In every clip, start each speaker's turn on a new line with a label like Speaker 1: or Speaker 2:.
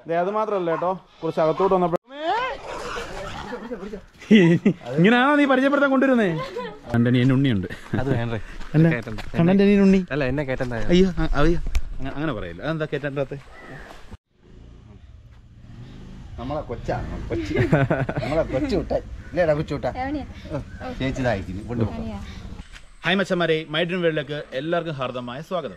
Speaker 1: ദേ, അത് മാത്രല്ല കേട്ടോ കുറച്ച് അകത്തോട്ട് വന്നപ്പോ ഇങ്ങനെയാണോ നീ പരിചയപ്പെടുത്താൻ കൊണ്ടുവരുന്നേ കണ്ടനി എന്നെ ഉണ്ണിയുണ്ട്
Speaker 2: അത് വേണ്ടേ
Speaker 1: അല്ല കണ്ടനി ഉണ്ണി
Speaker 2: അല്ല എന്നെ കേട്ടെന്താ
Speaker 1: അയ്യോ അ- അയ്യോ അങ്ങനെ അങ്ങനെ പറയില്ല അതെന്താ കേറ്റാത്ത
Speaker 3: നമ്മളെ കൊച്ചാ കൊച്ചി നമ്മളെ കൊച്ചു വിട്ട ഇല്ലേടാ കൊച്ചു വിട്ട ചേച്ചി ഇതായിരിക്കുന്നു കൊണ്ടുപോകും
Speaker 1: ഹായ് മച്ചന്മാരെ മൈ ഡ്രീം വേൾഡിലേക്ക് എല്ലാവർക്കും ഹാർദമായ സ്വാഗതം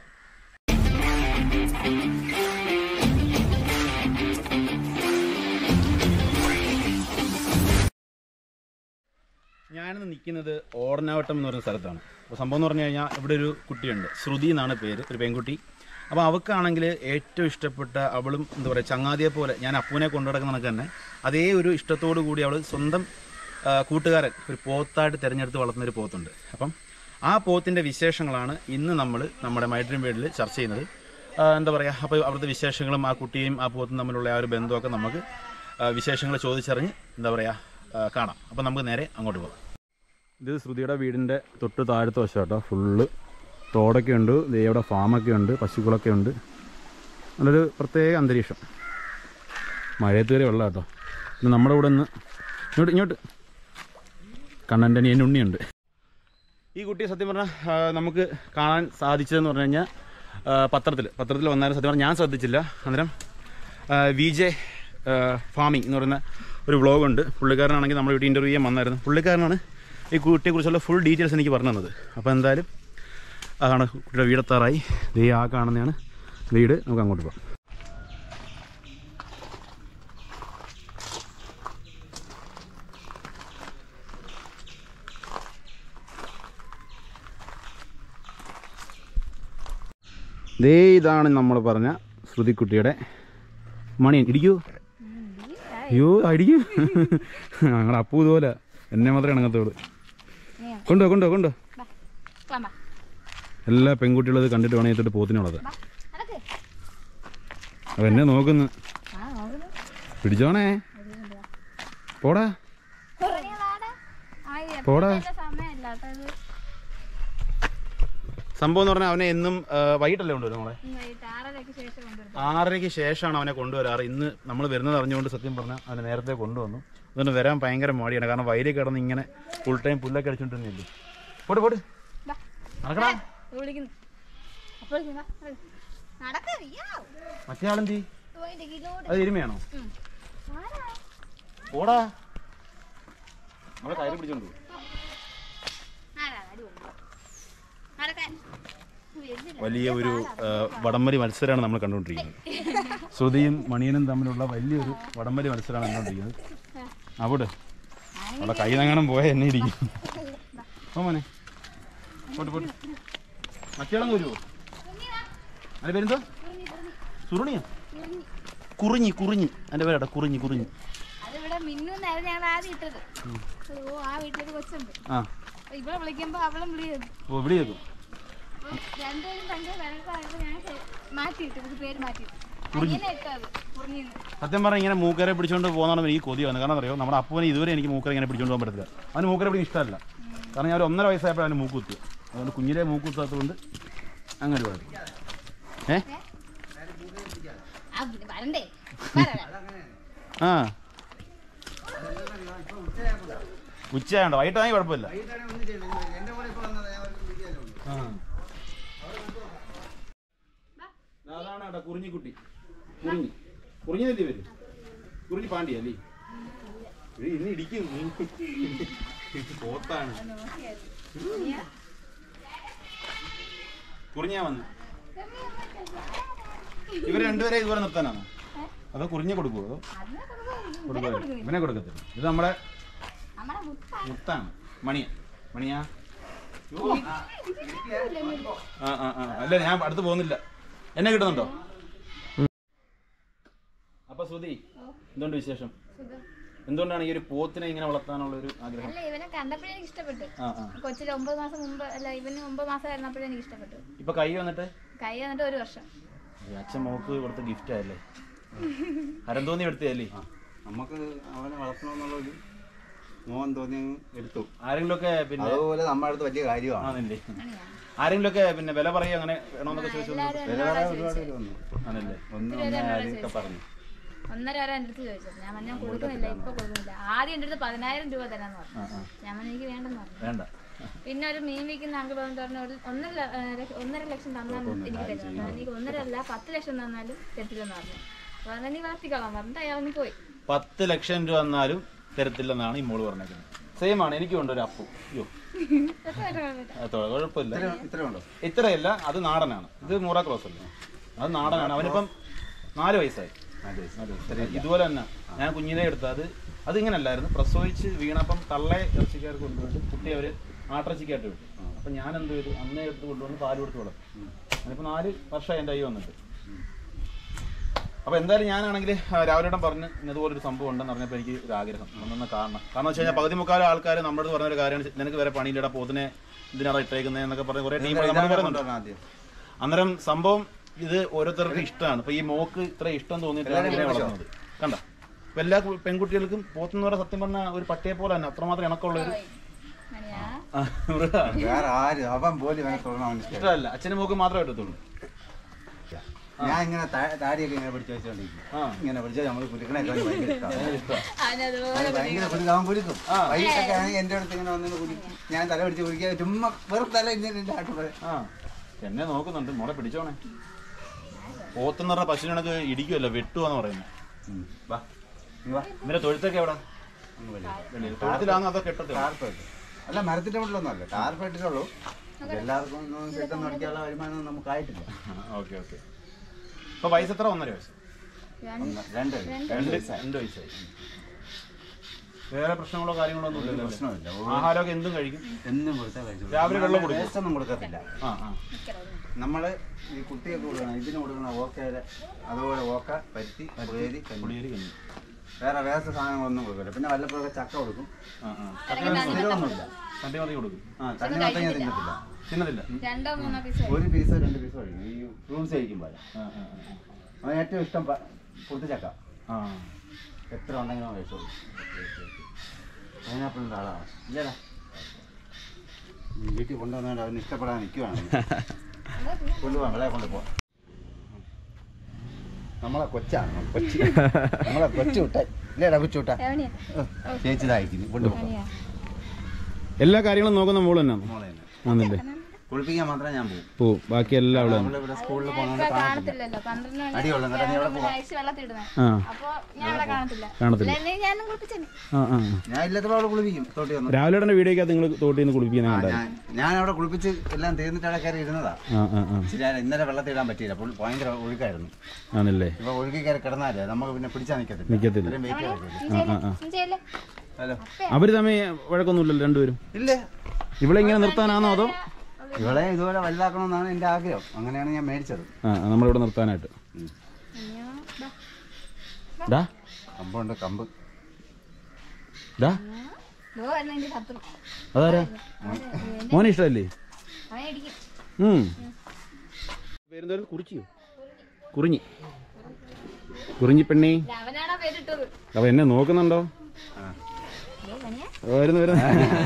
Speaker 1: ഞാനിന്ന് നിൽക്കുന്നത് ഓടനാവട്ടം എന്ന് പറയുന്ന സ്ഥലത്താണ് അപ്പോൾ സംഭവം എന്ന് പറഞ്ഞു കഴിഞ്ഞാൽ ഇവിടെ ഒരു കുട്ടിയുണ്ട് ശ്രുതി എന്നാണ് പേര് ഒരു പെൺകുട്ടി അപ്പോൾ അവൾക്കാണെങ്കിൽ ഏറ്റവും ഇഷ്ടപ്പെട്ട അവളും എന്താ പറയുക ചങ്ങാതിയെ പോലെ ഞാൻ അപ്പൂനെ കൊണ്ടു നടക്കുന്ന കണക്ക് തന്നെ അതേ ഒരു ഇഷ്ടത്തോടു കൂടി അവൾ സ്വന്തം ആ, കൂട്ടുകാരൻ ഒരു പോത്തായിട്ട് തിരഞ്ഞെടുത്ത് വളർത്തുന്ന ഒരു പോത്തുണ്ട് അപ്പം ആ പോത്തിൻ്റെ വിശേഷങ്ങളാണ് ഇന്ന് നമ്മൾ നമ്മുടെ മൈഡ്രീം വീട്ടിൽ ചർച്ച ചെയ്യുന്നത് ആ, എന്താ പറയുക അപ്പോൾ അവിടുത്തെ വിശേഷങ്ങളും ആ കുട്ടിയും ആ പോത്തും തമ്മിലുള്ള ആ ഒരു ബന്ധമൊക്കെ നമുക്ക് ആ, വിശേഷങ്ങൾ ചോദിച്ചറിഞ്ഞ് എന്താ പറയുക ആ, കാണാം അപ്പോൾ നമുക്ക് നേരെ അങ്ങോട്ട് പോകാം ഇത് ശ്രുതിയുടെ വീടിൻ്റെ തൊട്ട് താഴത്തെ വശം കേട്ടോ ഫുള്ള് തോടൊക്കെ ഉണ്ട് ദേ ഇവിടെ ഫാമൊക്കെ ഉണ്ട് പശുക്കളൊക്കെ ഉണ്ട് നല്ലൊരു പ്രത്യേക അന്തരീക്ഷം മഴയത്ത് കയറി വെള്ളം കേട്ടോ പിന്നെ നമ്മുടെ കൂടെ ഒന്ന് ഇങ്ങോട്ട് ഇങ്ങോട്ട് കണ്ണൻ്റെ അനിയൻ ഉണ്ണിയുണ്ട് ഈ കുട്ടിയെ സത്യം പറഞ്ഞാൽ നമുക്ക് കാണാൻ സാധിച്ചതെന്ന് പറഞ്ഞു കഴിഞ്ഞാൽ പത്രത്തിൽ പത്രത്തിൽ വന്നാലും സത്യം പറഞ്ഞാൽ ഞാൻ ശ്രദ്ധിച്ചില്ല അന്നേരം വി ജെ ഫാമിംഗ് എന്ന് പറയുന്ന ഒരു വ്ളോഗുണ്ട് പുള്ളിക്കാരനാണെങ്കിൽ നമ്മുടെ വീട്ടിൽ ഇൻ്റർവ്യൂ ചെയ്യാൻ വന്നായിരുന്നു പുള്ളിക്കാരനാണ് ഈ കുട്ടിയെക്കുറിച്ചുള്ള ഫുൾ ഡീറ്റെയിൽസ് എനിക്ക് പറഞ്ഞു തന്നത് അപ്പോൾ എന്തായാലും അതാണ് കുട്ടിയുടെ വീടെത്താറായി ദേ ആ കാണുന്നതാണ് വീട് നമുക്ക് അങ്ങോട്ട് പോകാം ദേ ഇതാണ് നമ്മൾ പറഞ്ഞ ശ്രുതിക്കുട്ടിയുടെ മണിയൻ ഇടിക്കൂ അയ്യോ അടിക്കൂ ഞങ്ങളുടെ അപ്പു ഇതുപോലെ എന്നെ മാത്രമേ ഇണങ്ങത്തോളൂ കൊണ്ടോ കൊണ്ടോ കൊണ്ടോ എല്ലാ പെൺകുട്ടികളും ഇത് കണ്ടിട്ട് വേണം ഇതിട്ട് പോത്തിനുള്ളത് അപ്പൊ എന്നെ നോക്കുന്നു പിടിച്ചോണേ പോടാ പോടാ സംഭവം എന്ന് പറഞ്ഞാൽ അവനെ എന്നും ആ, വൈകിട്ടല്ലേ കൊണ്ടുവരും നമ്മളെ ആറരയ്ക്ക് ശേഷമാണ് അവനെ കൊണ്ടുവരാറ് ഇന്ന് നമ്മൾ വരുന്നത് അറിഞ്ഞുകൊണ്ട് സത്യം പറഞ്ഞാൽ അവനെ നേരത്തെ കൊണ്ടുവന്നു അതുകൊണ്ട് വരാൻ ഭയങ്കര മടിയാണ് കാരണം വയലിൽ കിടന്ന് ഇങ്ങനെ ഫുൾ ടൈം പുല്ലൊക്കെ അടിച്ചോണ്ടിരുന്നില്ലേ പോട്ട് പോട്ട് നടക്കടാ മറ്റേ ആളെന്തി അത് എരുമയാണോ പോടാ നമ്മളെ കയറി പിടിച്ചോണ്ട് പോകും വലിയ ഒരു ആ, വടംവലി മത്സരമാണ് നമ്മൾ കണ്ടുകൊണ്ടിരിക്കുന്നത് ശ്രുതിയും മണിയനും തമ്മിലുള്ള വലിയൊരു വടംവലി മത്സരമാണ് കണ്ടുകൊണ്ടിരിക്കുന്നത് അവിടെ അവിടെ കൈ നങ്ങാനും പോയ എന്നെ ഇരിക്കും ഓ മോനെ പോട്ട് പോട്ട് മറ്റേളങ്ങ് വരുമോ അതിന്റെ പേരെന്തോ സുറുണിയോ കുറിഞ്ഞി കുറിഞ്ഞി എൻ്റെ പേരാട്ടോ കുറിഞ്ഞി കുറിഞ്ഞി
Speaker 4: അതിവിടെ മിന്നുന്നായിരുന്നു ഞങ്ങൾ ആദ്യം ഇട്ടത് ഓ ആ വീട്ടിലൊരു കൊച്ചുണ്ട്
Speaker 1: ആ
Speaker 4: അപ്പൊ ഇവിടെ വിളിക്കുമ്പോ അവളും വിളി ചെയ്തു
Speaker 1: ഓ ഇവിടെ കേൾക്കും
Speaker 4: അപ്പൊ രണ്ടുപേരും ഭയങ്കര വഴക്കായപ്പോ ഞാൻ മാറ്റിയിട്ടു ഇത് പേര് മാറ്റി അങ്ങനെ ഇട്ടത് കുറിഞ്ഞിന്ന്
Speaker 1: സത്യം പറഞ്ഞാൽ ഇങ്ങനെ മൂക്കരെ പിടിച്ചോണ്ട് പോകുന്നതാണ് എനിക്ക് കൊതി വന്നത് കാരണം അറിയോ നമ്മുടെ അപ്പൂനെ ഇതുവരെ എനിക്ക് മൂക്കര ഇങ്ങനെ പിടിച്ചോണ്ട് പോകാൻ പറ്റത്തില്ല അവന് മൂക്കര പിടിക്കാൻ ഇഷ്ടമല്ല കാരണം ഞാൻ ഒരു ഒന്നര വയസ്സായപ്പോൾ അവന് മൂക്ക് കുത്തി അതുകൊണ്ട് കുഞ്ഞിലെ മൂക്ക് കുത്താത്തതുകൊണ്ട് അങ്ങനെ ഒരു കുഴപ്പം ഏ
Speaker 4: ആ പിന്നെ വരണ്ടേ വരാം.
Speaker 1: ആ ഉച്ചയാണ്ടോ വൈകിട്ടാണെങ്കിൽ കുഴപ്പമില്ല ആ. അതാണ് കേട്ടോ കുറിഞ്ഞിക്കുട്ടി കുറിഞ്ഞി കുറിഞ്ഞി തന്നെ വരും കുറിഞ്ഞി പാണ്ടി അല്ലേ എടീ, ഇന്ന് ഇടിക്കും പോത്താണ് കുറിഞ്ഞാ വന്ന് ഇവര് രണ്ടുപേരെ ഇതുപോലെ നിർത്താനാണോ അതോ കുറിഞ്ഞ കൊടുക്കുവോ അതോ
Speaker 4: അതിനെ കൊടുക്കും.
Speaker 1: കൊടുക്കുവോ ഇവനെ കൊടുക്കത്തില്ല ഇത് നമ്മുടെ
Speaker 4: നമ്മടെ മുത്ത
Speaker 1: മുത്താണ് മണിയ മണിയാ ഓ. ആ ആ ആ അല്ല ഞാൻ അടുത്ത് പോകുന്നില്ല എന്നെ കിട്ടുന്നുണ്ടോ അപ്പൊ സുധി എന്തുകൊണ്ട് വിശേഷം
Speaker 4: സുഖം.
Speaker 1: എന്തുകൊണ്ടാണ് ഈ ഒരു പോത്തിനെ ഇങ്ങനെ വളർത്താനുള്ള ഒരു ആഗ്രഹം
Speaker 4: അല്ല ഇവനെ കണ്ടപ്പോഴേ എനിക്ക് ഇഷ്ടപ്പെട്ടു
Speaker 1: ആ ആ
Speaker 4: കൊച്ചിൽ ഒമ്പത് മാസം മുമ്പ് അല്ല ഇവന് ഒമ്പത് മാസം ആയിരുന്നപ്പോഴേ എനിക്ക് ഇഷ്ടപ്പെട്ടു
Speaker 1: ഇപ്പൊ കൈ വന്നിട്ട്
Speaker 4: കൈ വന്നിട്ട് ഒരു വർഷം
Speaker 1: ഈ അച്ഛൻ മോക്ക് കൊടുത്ത ഗിഫ്റ്റ് ആയല്ലേ ഹരം തോന്നി എടുത്തതല്ലേ
Speaker 3: നമുക്ക് അവനെ വളർത്തണമെന്നുള്ള ഒരു മോഹൻ തോന്നി അങ്ങ് എടുത്തു
Speaker 1: ആരെങ്കിലും ഒക്കെ പിന്നെ
Speaker 3: അതുപോലെ നമ്മുടെ അടുത്ത് വലിയ കാര്യമാണ്
Speaker 1: ആണല്ലേ ആരെങ്കിലും ഒക്കെ പിന്നെ വില പറയുക അങ്ങനെ വേണമെന്നൊക്കെ ചോദിച്ചു
Speaker 3: വില പറയാൻ ഒരുപാട് പേര് വന്നു
Speaker 1: ആണല്ലേ
Speaker 3: ഒന്ന് ഒന്ന് ആരെയൊക്കെ പറഞ്ഞു
Speaker 4: ഒന്നര വരെ എൻ്റെ അടുത്ത് ചോദിച്ചത് ഞാൻ പറഞ്ഞു ഞാൻ കൊടുക്കുന്നില്ല ഇപ്പൊ കൊടുക്കുന്നില്ല ആദ്യം എൻ്റെ അടുത്ത് പതിനായിരം രൂപ തരാന്ന് പറഞ്ഞു
Speaker 1: ആ ആ
Speaker 4: ഞാൻ പറഞ്ഞു എനിക്ക് വേണ്ടെന്ന് പറഞ്ഞു
Speaker 1: വേണ്ട
Speaker 4: പിന്നെ ഒരു മീൻ വിൽക്കുന്ന അങ്കിൾ വന്ന് പറഞ്ഞു ഒരു ഒന്നര ല- ഏ, ലക്ഷ- ഒന്നര ലക്ഷം തന്നാൽ എനിക്ക് തരും ഞാൻ എനിക്ക് ഒന്നര അല്ല പത്ത് ലക്ഷം തന്നാലും തരത്തില്ലെന്ന് പറഞ്ഞു പറഞ്ഞു നീ വളർത്തിക്കോളാം പറഞ്ഞിട്ട് അയാൾ നീ പോയി
Speaker 1: പത്ത് ലക്ഷം രൂപ വന്നാലും തരത്തില്ലെന്നാണ് ഈ മോള് പറഞ്ഞേക്കുന്നത് സെയിം ആണ് എനിക്കും ഉണ്ട് ഒരു അപ്പു അയ്യോ അത് കുഴപ്പമില്ല
Speaker 3: ഇത്ര ഇത്ര ഉണ്ടോ
Speaker 1: ഇത്രയല്ല അത് നാടനാണ് ഇത് മൂറ ക്രോസ് അല്ലേ അത് നാടനാണ് അവനിപ്പം നാല് വയസ്സായി
Speaker 3: നാല് വയസ്സ്.
Speaker 1: നാല് വയസ്സ്. ഇതുപോലെ തന്നെ ഞാൻ കുഞ്ഞിനെ എടുത്ത അത് അത് ഇങ്ങനല്ലായിരുന്നു പ്രസവിച്ച് വീണപ്പം തള്ളെ ഇറച്ചിക്കാർക്ക് കൊണ്ടുപോയിട്ട് കുട്ടി അവര് ആട്ടിറച്ചിക്കായിട്ട് വിട്ടു അപ്പൊ ഞാൻ എന്ത് ചെയ്തു അന്നേ എടുത്ത് കൊണ്ടുവന്ന് പാല് കൊടുത്ത് വളർത്തും അതിപ്പോ നാല് വർഷമായി എൻ്റെ കൈ വന്നിട്ട് അപ്പൊ എന്തായാലും ഞാനാണെങ്കിൽ രാവിലെ പറഞ്ഞു ഇന്നതുപോലെ ഒരു സംഭവം ഉണ്ടെന്ന് പറഞ്ഞപ്പോൾ എനിക്ക് ഒരു ആഗ്രഹം ഒന്നൊന്ന് കാണണം കാരണം വെച്ച് കഴിഞ്ഞാൽ പകുതി മുക്കാലും ആൾക്കാർ നമ്മുടെ അടുത്ത് പറഞ്ഞ ഒരു കാര്യമാണ് നിനക്ക് വരെ പണിയില്ലടാ പോത്തിനെ ഇതിനാണ് ഇട്ടേക്കുന്നത് എന്നൊക്കെ പറഞ്ഞ് കുറെ ടീം നമ്മൾ
Speaker 3: ഇതാണ്
Speaker 1: പറയുന്നുണ്ട്
Speaker 3: കൊണ്ടുവരണം ആദ്യം
Speaker 1: അന്നേരം സംഭവം ഇത് ഓരോരുത്തർക്കും ഇഷ്ടമാണ് ഇപ്പൊ ഈ മോക്ക് ഇത്ര ഇഷ്ടം തോന്നിയിട്ടാണ് ഇതിനെ വളർത്തുന്നത് കണ്ട ഇപ്പൊ എല്ലാ കു- പെൺകുട്ടികൾക്കും പോത്തെന്ന് പറഞ്ഞാൽ സത്യം പറഞ്ഞാൽ ഒരു പട്ടിയെ പോലെ തന്നെ അത്രമാത്രം ഇണക്കമുള്ള ഒരു
Speaker 4: മണിയാ
Speaker 1: ആ, മൃഗമാണ്
Speaker 3: വേറെ ആര് അവൻ പോലും ഇവനെ തൊടണം അവന് ഇഷ്ടം
Speaker 1: ഇഷ്ടമല്ല അച്ഛനും മോക്ക് മാത്രമേ എടുത്തുള്ളൂ
Speaker 3: ഞാൻ ഇങ്ങനെ താ- താടിയൊക്കെ ഇങ്ങനെ പിടിച്ച് വെച്ചോണ്ടിരിക്കും
Speaker 1: ആ.
Speaker 3: ഇങ്ങനെ പിടിച്ചാൽ നമ്മൾ കുലുക്കണൊക്കെ അവന് ഭയങ്കര ഇഷ്ടമാണ്
Speaker 1: ഇഷ്ടം
Speaker 4: അതിനതുപോലെ
Speaker 3: അവന് ഭയങ്കര കുലുക്കും അവൻ കുലുക്കും വൈകിട്ടൊക്കെ ആണെങ്കിൽ എൻ്റെ അടുത്ത് ഇങ്ങനെ വന്നിട്ട് കുലുക്കും ഞാൻ തല പിടിച്ച് കുലിക്കുക ചുമ്മാ വെറും തല ഇങ്ങനെ ആട്ട് പറയും
Speaker 1: ആ എന്നെ നോക്കുന്നുണ്ട് മോളെ പിടിച്ചോണേ പോത്തെന്ന് പറഞ്ഞ പശുവിനൊക്കെ ഇടിക്കുമല്ലോ വെട്ടുവാന്ന് പറയുന്നത്
Speaker 3: വാ നീ വാ
Speaker 1: ഇവരെ തൊഴുത്തൊക്കെ എവിടെ
Speaker 3: അങ്ങ് വെളിയിൽ.
Speaker 1: വെളിയിൽ. തൊഴുത്തിലാന്ന് അതൊക്കെ ഇട്ടിട്ട്
Speaker 3: ടാർപ്പറ്റ് അല്ല മരത്തിന്റെ മുകളിലൊന്നും അല്ല ടാർപ്പറ്റിലുള്ളൂ എല്ലാവർക്കും ഒന്നും പെട്ടെന്ന് അടിക്കാനുള്ള വരുമാനം നമുക്കായിട്ടില്ല
Speaker 1: ഓക്കെ ഓക്കെ ഇപ്പൊ വയസ്സ് എത്ര ഒന്നര വയസ്സ്
Speaker 3: ഒന്ന് രണ്ട്
Speaker 1: രണ്ട് രണ്ട് വയസ്സായി വേറെ പ്രശ്നങ്ങളോ കാര്യങ്ങളോ ഒന്നും ഇല്ലല്ലോ അല്ലേ?
Speaker 3: പ്രശ്നമില്ല
Speaker 1: ആഹാരമൊക്കെ എന്തും കഴിക്കും
Speaker 3: എന്നും കൊടുത്താൽ കഴിച്ചു
Speaker 1: രാവിലെ വെള്ളം കൊടുക്കും?
Speaker 3: വേസ്റ്റ് ഒന്നും കൊടുക്കത്തില്ല
Speaker 1: ആ ആ
Speaker 3: നമ്മള് ഈ കുട്ടിയൊക്കെ കൊടുക്കണം ഇതിന് കൊടുക്കണം ഓക്കയുടെ അതുപോലെ ഓക്ക പരുത്തി പുളിയേരി കഞ്ഞി
Speaker 1: പുളിയേരി കഞ്ഞി
Speaker 3: വേറെ വേസ്റ്റ് സാധനങ്ങളൊന്നും കൊടുക്കില്ല പിന്നെ വല്ലപ്പോഴൊക്കെ ചക്ക കൊടുക്കും
Speaker 1: ആ ആ
Speaker 3: ചക്ക സ്ഥിരമൊന്നുമില്ല
Speaker 1: തണ്ടി മതി കൊടുക്കും
Speaker 3: ആ തന്നെ മത്തങ്ങ തിന്നത്തില്ല
Speaker 1: തിന്നതില്ല
Speaker 4: രണ്ടോ മൂന്നോ പീസ്
Speaker 3: ഒരു പീസോ രണ്ട് പീസോ കഴിക്കും ഈ ഫ്രൂട്ട്സ് കഴിക്കുമ്പോൾ
Speaker 1: ആ ആ ആ.
Speaker 3: അവന് ഏറ്റവും ഇഷ്ടം പുറത്ത് ചക്ക
Speaker 1: ആ
Speaker 3: എത്ര ഉണ്ടെങ്കിലും അവൻ കഴിച്ചോളൂ പൈനാപ്പിളിൻ്റെ ആളാണ് ഇല്ലടാ ഉം, വീട്ടിൽ കൊണ്ടുവന്നുകൊണ്ട് അവന് ഇഷ്ടപ്പെടാൻ നിൽക്കുവാണ് കൊണ്ടുപോകാം വിളയെ കൊണ്ടുപോകാം നമ്മളെ കൊച്ചാണ് കൊച്ചി നമ്മളെ കൊച്ചു വിട്ടാൻ ഇല്ലേടാ കൊച്ചു വിട്ടാ
Speaker 4: എവണിയാ
Speaker 3: ചേച്ചി ഇതായിരിക്കുന്നു കൊണ്ടുപോകാം
Speaker 4: മണിയാ
Speaker 1: എല്ലാ കാര്യങ്ങളും നോക്കുന്ന മോള് തന്നെയാണ്
Speaker 3: മോളെ തന്നെ
Speaker 1: ആണല്ലേ
Speaker 3: കുളിപ്പിക്കാൻ മാത്രമേ ഞാൻ പോകും
Speaker 1: പോവും ബാക്കി എല്ലാം അവള് തന്നെ
Speaker 3: നമ്മളിവിടെ സ്കൂളിൽ പോകുന്നതുകൊണ്ട്
Speaker 4: ഇപ്പൊ
Speaker 3: കാണത്തില്ല
Speaker 4: കാണത്തില്ലല്ലോ പന്ത്രണ്ട്
Speaker 3: അടിയുള്ളൂ എന്നിട്ട് നീ എവിടെ പോവാ
Speaker 4: അയച്ച് വെള്ളത്തിടുന്നേ
Speaker 1: ആ
Speaker 4: അപ്പൊ ഞാൻ അവിടെ കാണത്തില്ല
Speaker 1: കാണത്തില്ല
Speaker 4: അല്ലെങ്കിൽ ഞാനും കുളിപ്പിച്ചേനെ
Speaker 1: ആ ആ
Speaker 3: ഞാൻ ഇല്ലാത്തപ്പോൾ അവിടെ കുളിപ്പിക്കും തോട്ടി വന്നു
Speaker 1: രാവിലെ തന്നെ വീഡിയോക്കകത്ത് നിങ്ങൾ തോട്ടിൽ നിന്ന് കുളിപ്പിക്കുന്ന
Speaker 3: ആ,
Speaker 1: കണ്ടായിരുന്നു
Speaker 3: ഞാൻ ഞാൻ അവിടെ കുളിപ്പിച്ച് എല്ലാം തീർന്നിട്ട് അവിടെ കയറി ഇരുന്നതാ
Speaker 1: ആ ആ ആ
Speaker 3: ഇച്ചിരി നേരം ഇന്നലെ വെള്ളത്തിൽ ഇടാൻ പറ്റിയില്ല അപ്പോൾ ഭയങ്കര ഒഴുക്കായിരുന്നു
Speaker 1: ആണല്ലേ
Speaker 3: ഇപ്പൊ ഒഴുകി കയറി കിടന്നാലേ നമുക്ക് പിന്നെ പിടിച്ചാൽ നിൽക്കത്തില്ല
Speaker 1: നിക്കത്തില്ല
Speaker 3: ഇത്രയും വെയിറ്റ് ആയിരിക്കും
Speaker 1: ആ ആ ആ
Speaker 4: ചെയ്യല്ലേ
Speaker 3: ഹലോ
Speaker 1: അവര് തമ്മിൽ വഴക്കൊന്നുമില്ലല്ലോ രണ്ടുപേരും
Speaker 3: ഇല്ല
Speaker 1: ഇവിടെ ഇങ്ങനെ നിർത്താനാണോ അതോ
Speaker 3: ഇവളെ ഇതുപോലെ വലുതാക്കണമെന്നാണ് എൻ്റെ ആഗ്രഹം അങ്ങനെയാണ് ഞാൻ മേടിച്ചത്
Speaker 1: ആ നമ്മളിവിടെ നിർത്താനായിട്ട് ഡാ
Speaker 3: കമ്പുണ്ട് കമ്പ്
Speaker 1: ഡാ
Speaker 4: ലോ എന്നെ എന്റെ ശത്രു
Speaker 1: അതാരാ മോനെ ഇഷ്ടമല്ലേ
Speaker 4: അവൻ ഇടിക്കും
Speaker 1: ഉം. പേരെന്തോരം കുറിച്ചിയോ കുറിഞ്ഞി കുറിഞ്ഞി പെണ്ണി
Speaker 4: അവനാണോ പേരിട്ടത്
Speaker 1: അപ്പൊ എന്നെ നോക്കുന്നുണ്ടോ
Speaker 3: ആ.
Speaker 4: ലോ മണിയാ
Speaker 1: വരുന്നു വരുന്നു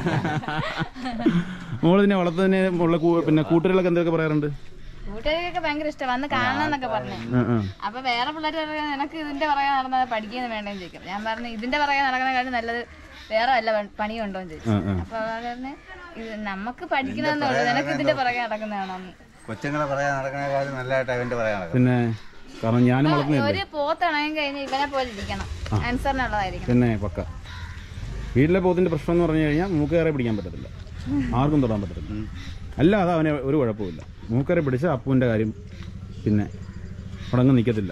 Speaker 1: മോള് ഇതിനെ വളർത്തുന്നതിന് ഉള്ള കൂ- പിന്നെ കൂട്ടുകാരികളൊക്കെ എന്തൊക്കെ പറയാറുണ്ട്
Speaker 4: കൂട്ടുകാർക്കൊക്കെ ഭയങ്കര ഇഷ്ടം വന്ന് കാണാന്നൊക്കെ പറഞ്ഞു
Speaker 1: ആ ആ
Speaker 4: അപ്പൊ വേറെ പിള്ളേർ പറയാൻ നിനക്ക് ഇതിന്റെ പറയാൻ നടന്നത് പഠിക്കുന്നത് വേണ്ടെന്ന് ചോദിക്കും ഞാൻ പറഞ്ഞു ഇതിന്റെ പറയാൻ നടക്കുന്നതിനെക്കാളും നല്ലത് വേറെ വല്ല പ- പണിയും ഉണ്ടോ എന്ന് ചോദിച്ചു
Speaker 1: ആ ആ
Speaker 4: അപ്പൊ പറഞ്ഞു ഇത് നമുക്ക് പഠിക്കണമെന്നുള്ളൂ നിനക്ക് ഇതിന്റെ പുറകെ നടക്കുന്നതാണോ
Speaker 3: കൊച്ചുങ്ങളെ പറയാൻ നടക്കണേക്കാളും നല്ലതായിട്ട് അവൻ്റെ പറയാൻ നടക്കും
Speaker 1: പിന്നെ കാരണം ഞാനും വളർത്തുന്നില്ല
Speaker 4: ഒരു പോത്തിണങ്ങി കഴിഞ്ഞാൽ ഇവനെ പോലെ ഇരിക്കണം അനുസരണുള്ളതായിരിക്കണം
Speaker 1: പിന്നെ പക്ക വീട്ടിലെ പോത്തിന്റെ പ്രശ്നം എന്ന് പറഞ്ഞു കഴിഞ്ഞാൽ മൂക്കേറെ പിടിക്കാൻ പറ്റത്തില്ല ആർക്കും തൊടാൻ പറ്റത്തില്ല അല്ല അത് അവനെ ഒരു കുഴപ്പമില്ല മൂക്കരെ പിടിച്ച അപ്പുവിന്റെ കാര്യം പിന്നെ അവിടെ അങ്ങ് നിൽക്കത്തില്ല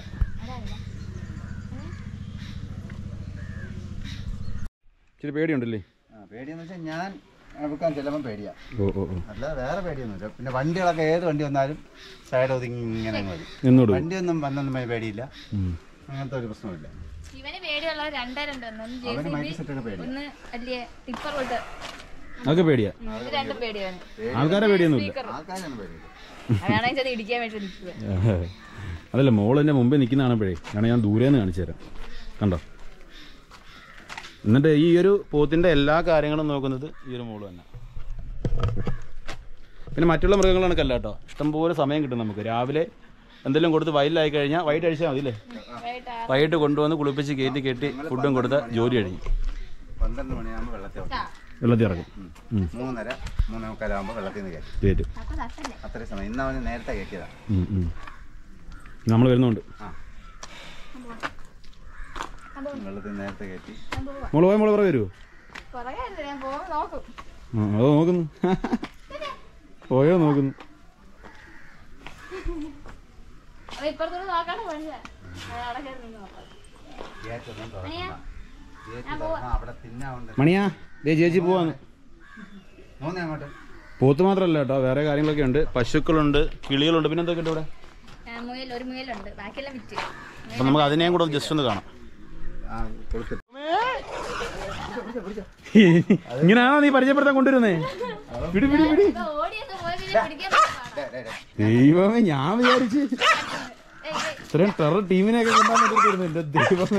Speaker 1: ഇച്ചിരി പേടിയുണ്ടല്ലേ
Speaker 3: ആ പേടിയെന്ന് വെച്ചാൽ ഞാൻ എടുക്കാൻ ചിലപ്പം പേടിയാ
Speaker 1: ഓ ഓ ഓ
Speaker 3: അല്ല വേറെ പേടിയൊന്നുമില്ല പിന്നെ വണ്ടികളൊക്കെ ഏത് വണ്ടി വന്നാലും സൈഡ് ഒതുങ്ങി ഇങ്ങനെ അങ്ങ് വരും
Speaker 1: നിന്നോട്
Speaker 3: വണ്ടിയൊന്നും വന്നൊന്നും പേടിയില്ല
Speaker 1: ഉം.
Speaker 3: അങ്ങനത്തെ ഒരു പ്രശ്നമില്ല
Speaker 4: ഇവന് പേടിയുള്ളത് രണ്ടേ രണ്ടുണ്ട് ഒന്ന് ജെ
Speaker 3: അവന്
Speaker 4: സി
Speaker 3: മൈക്ക്
Speaker 4: ബി
Speaker 3: സെറ്റൊക്കെ പേടി
Speaker 4: ഒന്ന് വലിയ ടിപ്പർ പോയിട്ട്
Speaker 1: അതൊക്കെ പേടിയാ
Speaker 4: ഇത് രണ്ടും പേടിയാണ്
Speaker 1: ആൾക്കാരെ പേടിയൊന്നുമില്ല
Speaker 3: ആൾക്കാരാണ് പേടിയില്ല
Speaker 4: അതാണെങ്കിൽ അത് ഇടിക്കാൻ വേണ്ടി നിൽക്കുക
Speaker 1: അതല്ല മോൾ എൻ്റെ മുമ്പേ നിൽക്കുന്ന കാണുമ്പോഴേ കാരണം ഞാൻ ദൂരെ നിന്ന് കാണിച്ചു തരാം കണ്ടോ എന്നിട്ട് ഈ ഒരു പോത്തിൻ്റെ എല്ലാ കാര്യങ്ങളും നോക്കുന്നത് ഈ ഒരു മോള് തന്നെ പിന്നെ മറ്റുള്ള മൃഗങ്ങൾ കണക്കല്ല കേട്ടോ ഇഷ്ടംപോലെ സമയം കിട്ടും നമുക്ക് രാവിലെ എന്തെങ്കിലും കൊടുത്ത് വയലിലായി കഴിഞ്ഞാൽ വൈകിട്ട് കഴിച്ചാൽ മതി അല്ലേ
Speaker 4: വൈകിട്ട് ആറ്
Speaker 1: വൈകിട്ട് കൊണ്ടുവന്ന് കുളിപ്പിച്ച് കയറ്റി കെട്ടി ഫുഡും കൊടുത്ത് ജോലി കഴിഞ്ഞു
Speaker 3: പന്ത്രണ്ട് മണിയാകുമ്പോൾ വെള്ളത്തിൽ വെക്കും.
Speaker 1: വെള്ളത്തിൽ ഇറങ്ങും
Speaker 3: ഉം. മൂന്നര മൂന്നേ മുക്കാലാകുമ്പോൾ വെള്ളത്തിൽ നിന്ന് കയറ്റി
Speaker 1: കയറ്റും
Speaker 4: അപ്പൊ തട്ടല്ലേ
Speaker 3: അത്രയും സമയം ഇന്ന് അവന് നേരത്തെ കയറ്റിയതാ
Speaker 1: നമ്മൾ വരുന്നുണ്ട്
Speaker 3: ആ വെള്ളത്തിൽ നേരത്തെ കയറ്റി
Speaker 4: ഞാൻ പോവാ
Speaker 1: മോള് പോയ മോള് പുറകെ വരുമോ
Speaker 4: പുറകെ അല്ലേ, ഞാൻ പോകുമ്പോ നോക്കും
Speaker 1: ആ അതോ നോക്കുന്നു പോയോ നോക്കുന്നു
Speaker 4: അപ്പൊ ഇപ്പുറത്തോട് നോക്കാണ്ട് പണില്ല അവിടെ കയറി നിന്ന് നോക്കാം
Speaker 3: ഗേറ്റൊന്നും
Speaker 4: മണിയാ?
Speaker 3: തുറക്കണ്ട ഗേറ്റ് തുറന്നാൽ അവിടെ തിന്നാവുണ്ട്
Speaker 1: മണിയാ ദേ ചേച്ചി പോവാന്ന്
Speaker 3: മൂന്നേ അങ്ങോട്ട്
Speaker 1: പോത്ത് മാത്രമല്ല കേട്ടോ വേറെ കാര്യങ്ങളൊക്കെ ഉണ്ട് പശുക്കളുണ്ട് കിളികളുണ്ട് പിന്നെ എന്തൊക്കെ ഉണ്ട് ഇവിടെ
Speaker 4: ആ, മുയൽ ഒരു മുയലുണ്ട് ബാക്കിയെല്ലാം വിറ്റ്
Speaker 1: അപ്പൊ നമുക്ക് അതിനെയും കൂടെ ജസ്റ്റ് ഒന്ന് കാണാം
Speaker 3: ആ കൊടുത്തിട്ട്
Speaker 1: ഇങ്ങനെയാണോ നീ പരിചയപ്പെടുത്താൻ കൊണ്ടുവരുന്നേ പിടി പിടി പിടി
Speaker 4: ഇപ്പൊ ഓടിയൊക്കെ പോയി പിന്നെ പിടിക്കാൻ പറ്റും
Speaker 3: ഡേ, ഡേ, ഡേ.
Speaker 1: ദൈവമേ ഞാൻ വിചാരിച്ച്
Speaker 4: ഏയ് ഏയ്
Speaker 1: ഇത്രയും ടെറർ ടീമിനെയൊക്കെ കൊണ്ടാൻ പറ്റിയിരുന്നു എന്റെ ദൈവമേ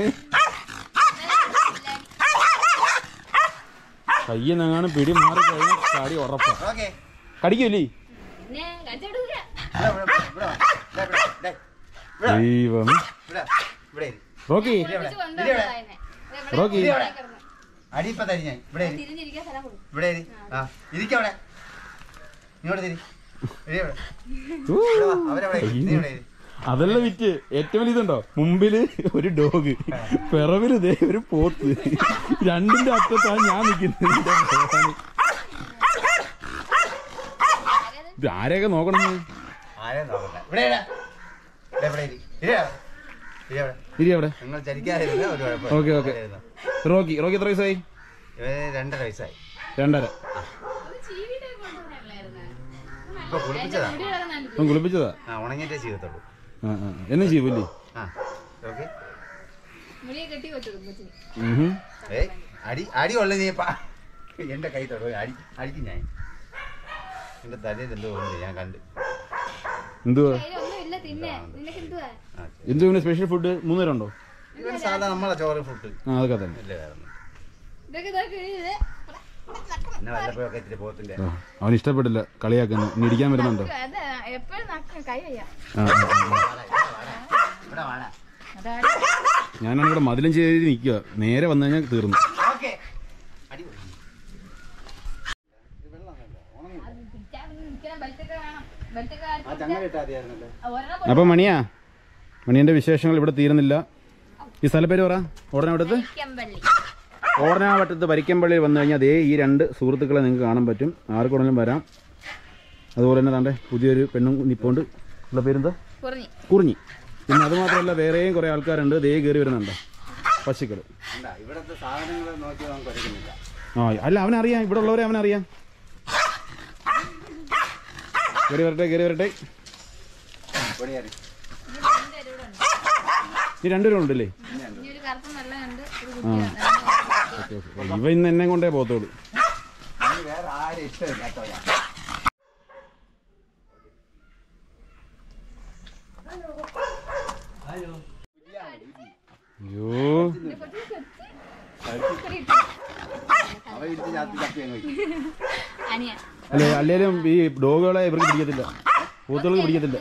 Speaker 1: കയ്യെന്നെങ്ങാനും പിടി മാറി കഴിഞ്ഞാൽ കാടി ഉറപ്പാ
Speaker 3: ഓക്കേ.
Speaker 1: കടിക്കൂലേ
Speaker 4: പിന്നെ കച്ചവടമില്ല
Speaker 3: ഇവിടെ, ഇവിടെ, ഇവിടെ വാ. ഡേ, ഇവിടെ, ഡേ. ഇവിടെ,
Speaker 1: ദൈവം
Speaker 3: ഇവിടെ, ഇവിടെ ഇരി.
Speaker 1: റോക്കി
Speaker 4: കൊണ്ടുവന്നതായനെ
Speaker 1: റോക്കി
Speaker 3: അടി ഇപ്പൊ തരി ഞാൻ ഇവിടെ ഇരി.
Speaker 4: തിരിഞ്ഞിരിക്കാൻ സ്ഥലം കൊടുക്കും
Speaker 3: ഇവിടെ ഇരി. ആ ഇരിക്കവിടെ ഇങ്ങോട്ട് തിരി ഇരി ഇവിടെ.
Speaker 1: ഊ.
Speaker 3: ഇവിടെ വാ. അവരവിടെ ഇരി. നീ ഇവിടെ ഇരി.
Speaker 1: അതല്ല വിറ്റ് ഏറ്റവും വലിയ ഇതുണ്ടോ മുമ്പില് ഒരു ഡോഗ് പിറവില് ദേ ഒരു പോത്ത് രണ്ടിന്റെ അറ്റത്താണ് ഞാൻ നിൽക്കുന്നത് എന്റെ ഭഗവാനെ. ഇത് ആരെയൊക്കെ നോക്കണം നീ?
Speaker 3: ആരെയും നോക്കണ്ട ഇവിടെ ഇരി. ഇവിടെ, ഇവിടെ ഇരി. ഇരി അവിടെ. ഇരി അവിടെ.
Speaker 1: ഇരി അവിടെ
Speaker 3: നിങ്ങൾ ചരിക്കാതിരുന്ന ഒരു കുഴപ്പമില്ല.
Speaker 1: ഓക്കെ ഓക്കെ
Speaker 3: ഇവിടെ ഇരുന്നോ.
Speaker 1: റോക്കി റോക്കി എത്ര വയസ്സായി
Speaker 3: ഇവന് രണ്ടര വയസ്സായി
Speaker 1: രണ്ടര
Speaker 3: ഇപ്പൊ കുളിപ്പിച്ചതാ
Speaker 1: അവൻ കുളിപ്പിച്ചതാ
Speaker 3: ആ ഉണങ്ങിയിട്ടേ ചെയ്യത്തുള്ളൂ
Speaker 1: ആ ആ എന്നും ചെയ്യൂല്ലേ
Speaker 3: ആ ഓക്കെ
Speaker 4: മുടിയെ കെട്ടി വെച്ചിടും കൊച്ചിന്
Speaker 1: ഉഹും.
Speaker 3: ഏയ് അടി അടി ഉള്ള നീ പാ എന്റെ കൈ തൊടുക അടി അടിക്കും ഞാൻ എന്റെ തലയിൽ എന്തോ ഉണ്ട് ഞാൻ കണ്ട്
Speaker 1: എന്തുവാ
Speaker 4: ഒന്നും ഇല്ല തിന്നെ നിനക്ക് എന്തുവാ
Speaker 3: ആ ശരി.
Speaker 1: എന്തു പിന്നെ സ്പെഷ്യൽ ഫുഡ് മൂന്ന് നേരം ഉണ്ടോ
Speaker 3: ഇവന് സാധാ നമ്മളെ ചോറ് ഫുഡ്
Speaker 1: ആ അതൊക്കെ തന്നെ
Speaker 3: ഇല്ല വേറെ ഒന്നും.
Speaker 4: ഇതൊക്കെ ഇതൊക്കെ ഇത്
Speaker 3: പിന്നെ വല്ലപ്പോഴൊക്കെ ഇത്തിരി പോത്തിന്റെ
Speaker 1: ആ, അവന് ഇഷ്ടപ്പെട്ടില്ല കളിയാക്കുന്നു ഇനി ഇടിക്കാൻ വരുന്നുണ്ടോ
Speaker 4: അത് എപ്പോഴും നക്കും കൈ വയ്യ
Speaker 1: ആ, ആ, ആ.
Speaker 3: ഇവിടെ വേണ
Speaker 4: അതാണ്
Speaker 1: ഞാനാണ് ഇവിടെ മതിലും ചെയ്ത് നിൽക്കുക നേരെ വന്നു കഴിഞ്ഞാൽ തീർന്നു
Speaker 3: ഓക്കെ അടി കൊള്ളു.
Speaker 4: അത് പിടിച്ചാ പിന്നെ നിൽക്കണം ബെൽറ്റൊക്കെ വേണം ബെൽറ്റൊക്കെ
Speaker 3: ആ ചങ്ങല ഇട്ടാ മതിയായിരുന്നല്ലോ
Speaker 4: ഒരെണ്ണം
Speaker 1: അപ്പം മണിയാ മണിയൻ്റെ വിശേഷങ്ങൾ ഇവിടെ തീരുന്നില്ല ഈ സ്ഥലപ്പേര് പറ ഓടനാവട്ടത്ത്
Speaker 4: പൊടിക്കമ്പള്ളി
Speaker 1: ഓടനാവട്ടത്ത് വരിക്കമ്പള്ളിയിൽ വന്നു കഴിഞ്ഞാൽ അതേ ഈ രണ്ട് സുഹൃത്തുക്കളെ നിങ്ങൾക്ക് കാണാൻ പറ്റും ആർക്കുണ്ടെങ്കിലും വരാം അതുപോലെ തന്നെ താണ്ടെ പുതിയൊരു പെണ്ണും നിപ്പോണ്ട് ഉള്ള പേരെന്താ
Speaker 4: കുറഞ്ഞി
Speaker 1: കുറിഞ്ഞി പിന്നെ അതുമാത്രമല്ല വേറെയും കുറേ ആൾക്കാരുണ്ട് ദേ കയറി വരുന്നുണ്ട് പശുക്കൾ
Speaker 3: എന്താ ഇവിടത്തെ സാധനങ്ങൾ നോക്കി നമുക്ക് ഒരുക്കുന്നില്ല
Speaker 1: ആ അല്ല അവനറിയാം ഇവിടെ ഉള്ളവരെ അവനറിയാം കയറി വരട്ടെ കയറി വരട്ടെ
Speaker 3: പൊടിയാറി
Speaker 1: ഈ രണ്ടുപേരും ഉണ്ടല്ലേ
Speaker 4: ഇനി ഒരു കറുത്ത നല്ല കണ്ട് ഒരു
Speaker 1: ആ
Speaker 4: കുട്ടിയാണ്
Speaker 1: ഓക്കെ ഓക്കെ ഇവ ഇന്ന് എന്നെ കൊണ്ടേ പോകത്തുള്ളൂ
Speaker 3: അതിന് വേറെ ആരും ഇഷ്ടമില്ലാത്തവരാ
Speaker 1: അയ്യോ
Speaker 3: അവ ഇടിച്ച് ചാത്തി ചപ്പി അങ്ങ് വയ്ക്കും
Speaker 4: അനിയ
Speaker 1: അല്ലേ അല്ലേലും ഈ ഡോഗുകളെ ഇവർക്ക് പിടിക്കത്തില്ല പൂത്തുകൾക്ക് പിടിക്കത്തില്ല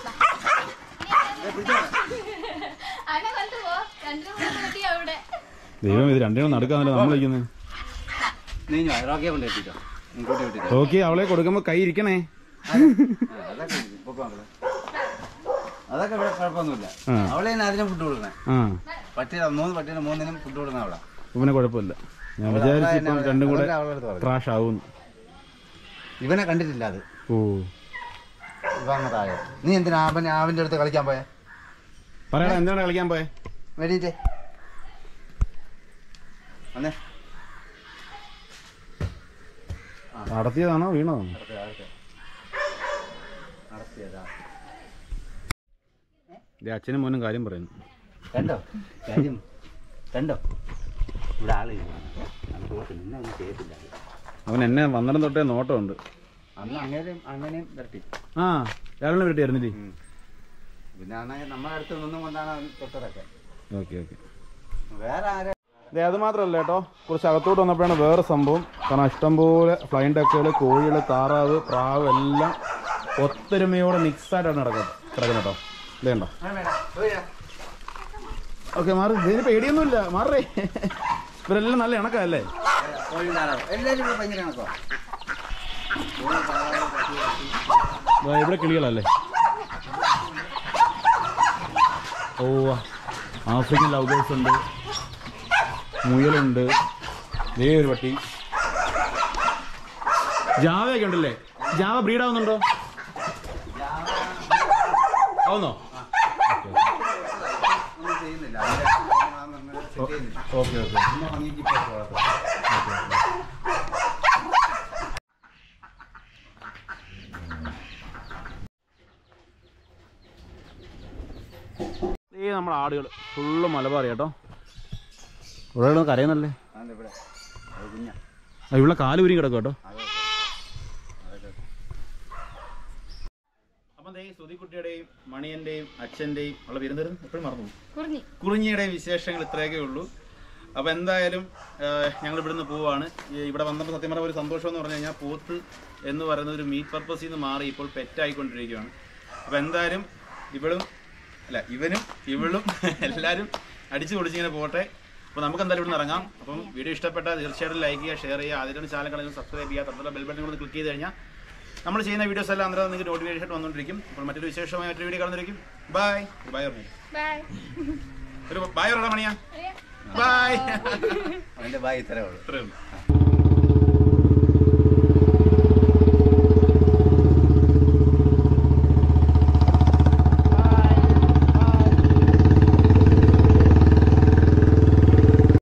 Speaker 4: അനെ കൊണ്ടുപോ രണ്ടു മൂന്ന് കുട്ടി അവിടെ
Speaker 1: ദൈവം ഇത് രണ്ടിനും നടക്കാന്നല്ലോ നമ്മൾ ഇരിക്കുന്നത്
Speaker 3: നീ റോക്കിയെ കൊണ്ട് എത്തിക്കോ ഇങ്ങോട്ട് വിട്ടിട്ട്
Speaker 1: ഓക്കെ അവളെ കൊടുക്കുമ്പോ കൈ ഇരിക്കണേ
Speaker 3: അതൊക്കെ ഉണ്ട്. പൊക്കോ മക്കളെ. അതൊക്കെ ഇവിടെ കുഴപ്പമൊന്നുമില്ല
Speaker 1: ആ.
Speaker 3: അവളെ തന്നെ അതിനും ഫുഡ് കൊടുക്കണേ
Speaker 1: ആ
Speaker 3: പട്ടിയുടെ മൂന്ന് പട്ടിയുടെ മൂന്നിനും ഫുഡ് കൊടുക്കണ അവളാ
Speaker 1: ഇവനെ കുഴപ്പമില്ല ഞാൻ വിചാരിച്ചു ഇപ്പം രണ്ടും കൂടെ
Speaker 3: അതൊക്കെ അവളുടെ അടുത്ത് പറഞ്ഞു
Speaker 1: ക്രാഷ് ആവുന്നു
Speaker 3: ഇവനെ കണ്ടിട്ടില്ല അത്
Speaker 1: ഓ
Speaker 3: ഇവ അങ്ങ് താഴെ നീ എന്തിനാ അവൻ അവന്റെ അടുത്ത് കളിക്കാൻ പോയെ
Speaker 1: പറയടാ എന്താണ് കളിക്കാൻ പോയെ
Speaker 3: വേണ്ടിട്ടേ വന്നേ
Speaker 1: നടത്തിയതാണോ വീണതാണോ
Speaker 3: അടുത്ത, അടുത്ത. നടത്തിയതാ
Speaker 1: ദേ അച്ഛനും മോനും കാര്യം പറയുന്നു
Speaker 3: കണ്ടോ കാര്യം കണ്ടോ ഇവിടെ ആളില്ല നമുക്ക് പോകത്തില്ല ഇന്നെ ഒന്നും ചെയ്യത്തില്ല
Speaker 1: അവൻ എന്നെ വന്നിടം തൊട്ടേ നോട്ടമുണ്ട്
Speaker 3: അന്ന് അങ്ങനെയും അങ്ങനെയും വരട്ടി
Speaker 1: ആ രാവിലെ വീട്ടിൽ ആയിരുന്നില്ലേ
Speaker 3: പിന്നെ ആണെങ്കിൽ നമ്മുടെ അടുത്ത് നിന്നും കൊണ്ടാണ് അവൻ തൊട്ടതൊക്കെ
Speaker 1: ഓക്കെ ഓക്കെ
Speaker 3: വേറെ ആരെ
Speaker 1: അതെ അത് മാത്രമല്ല കേട്ടോ കുറച്ച് അകത്തോട്ട് വന്നപ്പോഴാണ് വേറെ സംഭവം കാരണം ഇഷ്ടംപോലെ ഫ്ലൈൻ ഡക്കുകൾ കോഴികൾ താറാവ് പ്രാവ് എല്ലാം ഒത്തൊരുമയോടെ മിക്സായിട്ടാണ് നടക്കുന്നത് കിടക്കുന്നത് കേട്ടോ വേണ്ട ഓക്കെ മാറി ഇതിന് പേടിയൊന്നുമില്ല മാറേ ഇവരെല്ലാം നല്ല ഇണക്കല്ലേ
Speaker 3: കോഴി താറാവ് എല്ലാവരും ഇവിടെ ഭയങ്കര കണക്കോ കോഴി താറാവ് പട്ടി പട്ടി
Speaker 1: ദാ ഇവിടെ കിളികളല്ലേ ഓ ആഫ്രിക്കൻ ലവ് ബേഴ്സ് ഉണ്ട് മുയലുണ്ട് ദേ ഒരു പട്ടി ജാവയൊക്കെ ഉണ്ടല്ലേ ജാവ ബ്രീഡ് ആവുന്നുണ്ടോ ആവുന്നോ
Speaker 3: ഒന്നും ചെയ്യുന്നില്ല അതിന്റെ സെറ്റ് ചെയ്യുന്നില്ല
Speaker 1: ഓക്കെ ഓക്കെ
Speaker 3: പിന്നെ ഭംഗിക്ക് ഇപ്പോൾ വളർത്തും
Speaker 1: ഈ നമ്മുടെ ആടുകൾ ഫുള്ള് മലബാർ കേട്ടോ ഇവിടെ കരയുന്നല്ലേ
Speaker 3: അതെ ഇവിടെ അത് കുഞ്ഞാ
Speaker 1: ഇവിടെ കാല് ഉരി കിടക്കും കേട്ടോ
Speaker 3: അതൊക്കെ അതൊക്കെ
Speaker 1: അപ്പം ദേ ശ്രുതിക്കുട്ടിയുടെയും മണിയന്റെയും അച്ഛന്റെയും ഉള്ള പേരെന്തരും എപ്പോഴും മറന്നു
Speaker 4: കുറിഞ്ഞി
Speaker 1: കുറിഞ്ഞിയുടെയും വിശേഷങ്ങൾ ഇത്രയൊക്കെ ഉള്ളൂ അപ്പോൾ എന്തായാലും ഞങ്ങൾ ഇവിടുന്ന് പോവാണ് ഈ ഇവിടെ വന്നപ്പോൾ സത്യം പറഞ്ഞ ഒരു സന്തോഷം എന്ന് പറഞ്ഞു കഴിഞ്ഞാൽ പോത്ത് എന്ന് പറയുന്നത് ഒരു മീറ്റ് പർപ്പസിൽ നിന്ന് മാറി ഇപ്പോൾ പെറ്റായിക്കൊണ്ടിരിക്കുകയാണ് അപ്പോൾ എന്തായാലും ഇവളും അല്ല ഇവനും ഇവളും എല്ലാവരും അടിച്ചു പൊളിച്ചിങ്ങനെ പോട്ടെ അപ്പോൾ നമുക്ക് എന്തായാലും ഇവിടുന്ന് ഇറങ്ങാം അപ്പം വീഡിയോ ഇഷ്ടപ്പെട്ടാൽ തീർച്ചയായിട്ടും ലൈക്ക് ചെയ്യുക ഷെയർ ചെയ്യുക ആദ്യമായിട്ട് ചാനൽ കളഞ്ഞ് സബ്സ്ക്രൈബ് ചെയ്യുക തൊട്ടുള്ള ബെൽ ബട്ടൺ കൂടി ക്ലിക്ക് ചെയ്ത് കഴിഞ്ഞാൽ നമ്മൾ ചെയ്യുന്ന വീഡിയോസ് എല്ലാം അന്നേരം നിങ്ങൾക്ക് നോട്ടിഫിക്കേഷൻ വന്നുകൊണ്ടിരിക്കും അപ്പോൾ മറ്റൊരു വിശേഷമായ മറ്റൊരു വീഡിയോ കാണുന്നിരിക്കും ബൈ ബൈ പറഞ്ഞു
Speaker 4: ബൈ
Speaker 1: ഒരു ബൈ പറയണം മണിയാ ബൈ
Speaker 3: അവന്റെ ബായ് ഇത്രേ ഉള്ളൂ
Speaker 1: ഇത്രയും